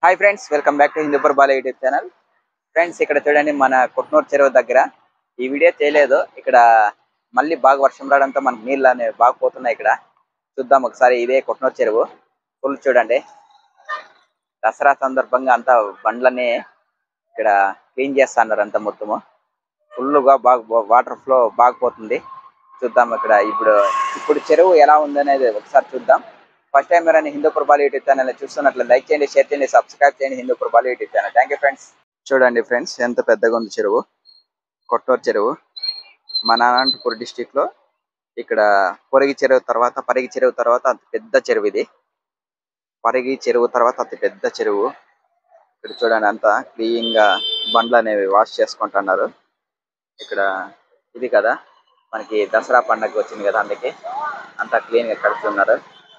Hi friends welcome back to Hindupur Bala YouTube channel friends ఇక్కడ చూడండి మన కొట్నూరు చెరువు దగ్గర ఈ వీడియో చేయలేదు ఇక్కడ మళ్ళీ బాగా వర్షం రావడంతో మనకు నీళ్ళు అనేవి బాగా పోతున్నాయి ఇక్కడ చూద్దాం ఒకసారి ఇదే కొట్నూరు చెరువు ఫుల్ చూడండి దసరా సందర్భంగా అంతా బండ్లన్నీ ఇక్కడ క్లీన్ చేస్తున్నారు అంతా మొత్తము ఫుల్గా బాగా వాటర్ ఫ్లో బాగా పోతుంది చూద్దాం ఇక్కడ ఇప్పుడు ఇప్పుడు చెరువు ఎలా ఉందనేది ఒకసారి చూద్దాం ఫస్ట్ టైం మీరు హిందూపూర్ బాల్ యూట్యూబ్ ఛానల్ చూస్తున్నట్లు లైక్ చేయండి షేర్ చేయండి సబ్స్క్రైబ్ చేయండి Hindupur Bal YouTube channel thank you friends చూడండి ఫ్రెండ్స్ ఎంత పెద్దగా ఉంది చెరువు కొట్టూరు చెరువు మన అనంతపూర్ డిస్టిక్ లో ఇక్కడ పొరిగి చెరువు తర్వాత పరిగి చెరువు తర్వాత అతి పెద్ద చెరువు ఇది పరిగి చెరువు తర్వాత అతి పెద్ద చెరువు ఇక్కడ చూడండి అంతా క్లీన్ గా బండ్లు అనేవి వాష్ చేసుకుంటున్నారు ఇక్కడ ఇది కదా మనకి దసరా పండగ వచ్చింది కదా అందుకే అంతా క్లీన్ గా కడుతున్నారు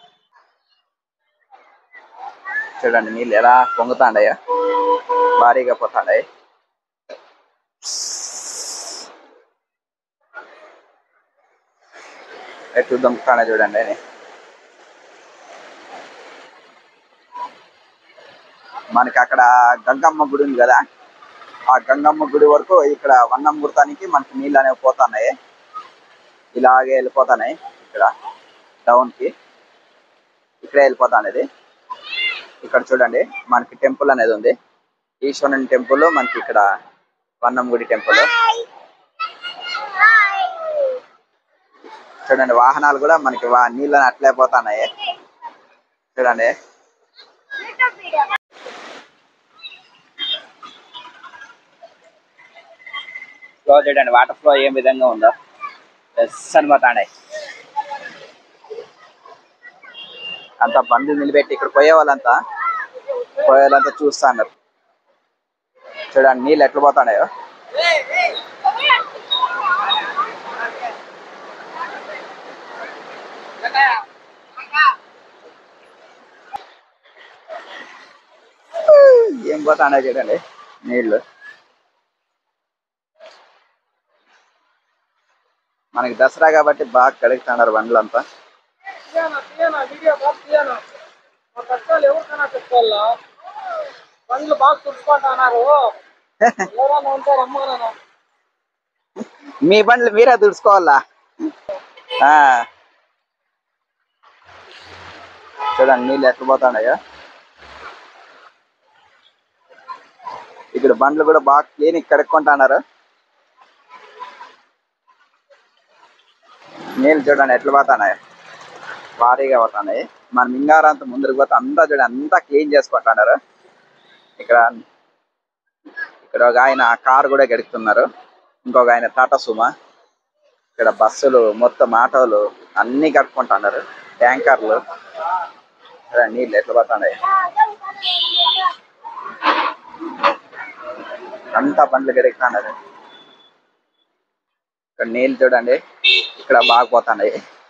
చూడండి నీళ్ళు ఎలా పొంగుతాండాయో భారీగా పోతాండాయి ఎటు దుంకుతానే చూడండి అని మనకి అక్కడ గంగమ్మ గుడి ఉంది కదా ఆ గంగమ్మ గుడి వరకు ఇక్కడ వన్నం గుర్తానికి మనకి నీళ్ళు అనేవి పోతున్నాయి ఇలాగే వెళ్ళిపోతున్నాయి ఇక్కడ డౌన్ కి ఇక్కడే వెళ్ళిపోతానేది ఇక్కడ చూడండి మనకి టెంపుల్ అనేది ఉంది ఈశ్వరుని టెంపుల్ మనకి ఇక్కడ వన్నం గుడి టెంపుల్ చూడండి వాహనాలు కూడా మనకి వా నీళ్ళని అట్లే పోతున్నాయి చూడండి ఫ్లో చూడండి వాటర్ ఫ్లో ఏ విధంగా ఉందో ఎస్ అని పోతాడాయి అంతా బండ్లు నిలబెట్టి ఇక్కడ పోయే వాళ్ళంతా పోయే వాళ్ళంతా చూస్తా అన్నారు చూడండి నీళ్ళు ఎట్లా పోతాడాయో ఏం పోతాడా చూడండి నీళ్ళు మనకి దసరా కాబట్టి బాగా కడుగుతున్నారు బండ్లంతా తీయనా తీయనా వీడియో బాగా తీయనా మా కష్టాలు ఎవరికైనా చెప్పుకోవాలా బండ్లు బాగా తుడుచుకుంటున్నారు ఎవరైనా ఉంటారు అమ్మానా మీ బండ్లు మీరే తుడుచుకోవాలా ఆ. చూడండి నీళ్ళు ఎట్లా పోతాడాయో ఇక్కడ బండ్లు కూడా బాగా క్లీన్ కడుక్కుంటున్నారు నీళ్ళు చూడండి ఎట్లా పోతున్నాయో భారీగా పోతున్నాయి మన మింగారంత ముందరికి పోతే అంతా చూడండి అంతా క్లీన్ చేసుకుంటున్నారు ఇక్కడ ఇక్కడ ఒక ఆయన కారు కూడా గడుపుతున్నారు ఇంకొక ఆయన టాటా సుమా ఇక్కడ బస్సులు మొత్తం ఆటోలు అన్ని కట్టుకుంటున్నారు ట్యాంకర్లు ఇక్కడ నీళ్ళు ఎట్లా పోతున్నాయి అంతా బండ్లు గడుగుతున్నారు ఇక్కడ నీళ్ళు చూడండి ఇక్కడ బాగా పోతున్నాయి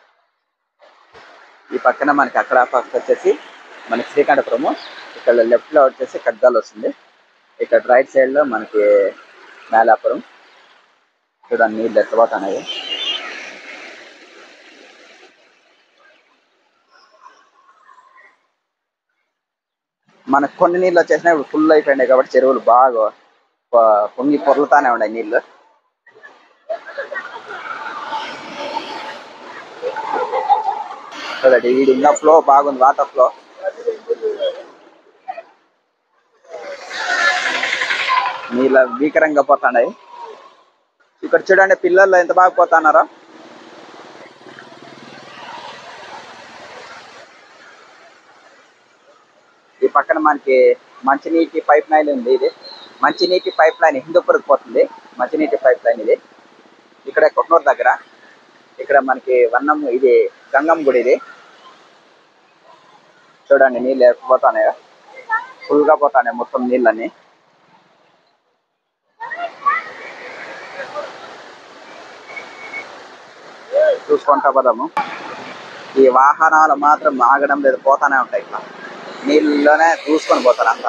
ఈ పక్కన మనకి అక్కడ పక్క వచ్చేసి మనకి శ్రీకంఠపురము ఇక్కడ లెఫ్ట్ లో వచ్చేసి కడ్గాల్ వస్తుంది ఇక్కడ రైట్ సైడ్ లో మనకి మేలాపురం చూడండి నీళ్ళు ఎత్తబోతున్నాయి మనకు కొన్ని నీళ్ళు వచ్చేసినా ఇప్పుడు ఫుల్ అయిపోయినాయి కాబట్టి చెరువులు బాగా పొ- పొంగి పొర్లుతానే ఉన్నాయి నీళ్ళు చూడండి వీడి ఇంకా ఫ్లో బాగుంది వాటర్ ఫ్లో నీళ్ళ భీకరంగా పోతున్నాయి ఇక్కడ చూడండి పిల్లలు ఎంత బాగా పోతున్నారో ఈ పక్కన మనకి మంచినీటి పైప్ లైన్ ఉంది ఇది మంచినీటి పైప్ లైన్ హిందూపూర్కి పోతుంది మంచినీటి పైప్ లైన్ ఇది ఇక్కడ కొట్నూరు దగ్గర ఇక్కడ మనకి వన్నం ఇది గంగమ్మ గుడి ఇది చూడండి నీళ్ళు పోతానే ఫుల్ గా పోతానే మొత్తం నీళ్ళని చూసుకుంటా పోదాము ఈ వాహనాలు మాత్రం ఆగడం లేదు పోతానే ఉంటాయి ఇట్లా నీళ్ళలోనే చూసుకొని పోతారు అంతా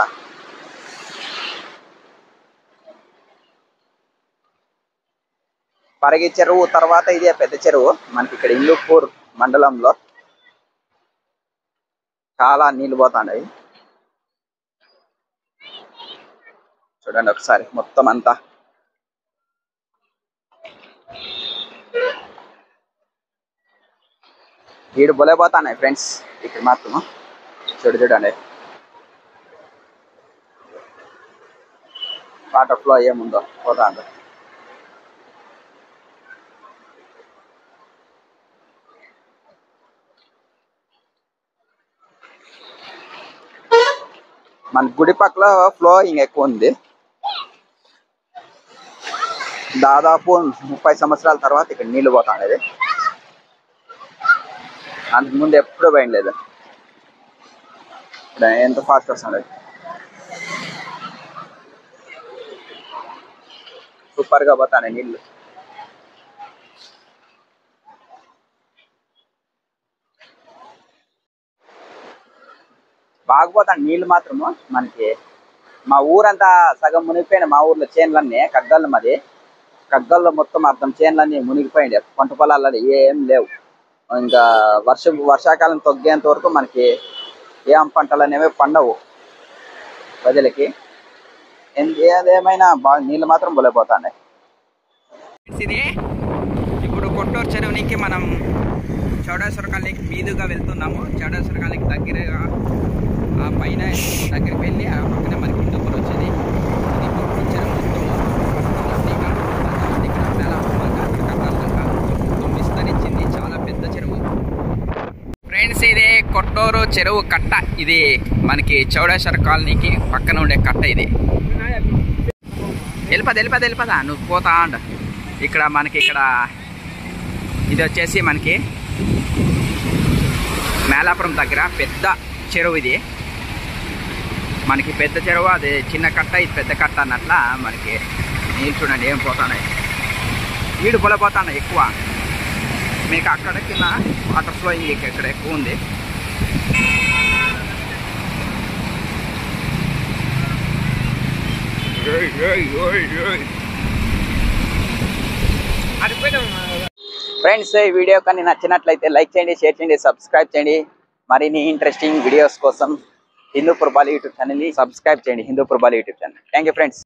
పరిగి చెరువు తర్వాత ఇదే పెద్ద చెరువు మనకి ఇక్కడ ఇందుపూర్ మండలంలో చాలా నీళ్ళు పోతాయి చూడండి ఒకసారి మొత్తం అంతా వీడు బొలేపోతాన్నాయి ఫ్రెండ్స్ ఇక్కడ మాత్రం చూడు చూడండి వాటర్ ఫ్లో ఏముందో పోతా ఉందో. మన గుడి పక్కల ఫ్లోయింగ్ ఎక్కువ ఉంది దాదాపు ముప్పై సంవత్సరాల తర్వాత ఇక్కడ నీళ్లు పోతా ఉండేది అంతకు ముందు ఎప్పుడు పోయిండలేదు ఇక్కడ ఎంత ఫాస్ట్ వస్తుంది సూపర్ గా పోతానే నీళ్లు బాగుపోతాను నీళ్లు మాత్రము మనకి మా ఊరంతా సగం మునిగిపోయిన మా ఊర్లో చేన్లన్నీ కగ్గళ్ళు మాది కగ్గల్లో మొత్తం అర్థం చేన్లన్నీ మునిగిపోయింది పంట పొలాల్లో ఏం లేవు ఇంకా వర్షం వర్షాకాలం తగ్గేంత వరకు మనకి ఏం పంటలు అనేవి పండవు ప్రజలకి ఎన్- ఏదేమైనా బాగా నీళ్ళు మాత్రం బొలైపోతాయి ఇది ఇప్పుడు కొట్టూరు చెరువునికి మనం చౌడేశ్వర కాలనీకి మీదుగా వెళ్తున్నాము చౌడేశ్వర కాలనీకి దగ్గరగా ఆ పైన దగ్గరికి వెళ్ళి ఆ పక్కన మనకి హిందూపూర్ వచ్చేది ఇది కొట్టూరు చెరువు మొత్తము లడ్డీగా, ఇక్కడ మేళాపురంగా, అక్కడ కర్ణాటక మొత్తం విస్తరించింది చాలా పెద్ద చెరువు ఫ్రెండ్స్ ఇది కొట్టూరు చెరువు కట్ట ఇది మనకి చౌడేశ్వర కాలనీకి పక్కన ఉండే కట్ట ఇది వెళ్ళిపోదా వెళ్ళిపోదా వెళ్ళిపోదా నువ్వు పోతా అంట ఇక్కడ మనకి ఇక్కడ ఇది వచ్చేసి మనకి మేలాపురం దగ్గర పెద్ద చెరువు ఇది మనకి పెద్ద చెరువు అది చిన్న కట్ట ఇది పెద్ద కట్ట అన్నట్ల మనకి నీళ్ళు చూడండి ఏం పోతున్నాయి వీడు పొలపోతున్నాయి ఎక్కువ మీకు అక్కడ కింద వాటర్ ఫ్లోయింగ్ ఇక్కడ ఎక్కువ ఉంది ఫ్రెండ్స్ ఈ వీడియో కానీ నచ్చినట్లయితే లైక్ చేయండి షేర్ చేయండి సబ్స్క్రైబ్ చేయండి మరిన్ని ఇంట్రెస్టింగ్ వీడియోస్ కోసం హిందూ బాలి యూట్యూబ్ ఛానల్ని సబ్స్క్రైబ్ చేయండి Hindu Bali YouTube channel thank you friends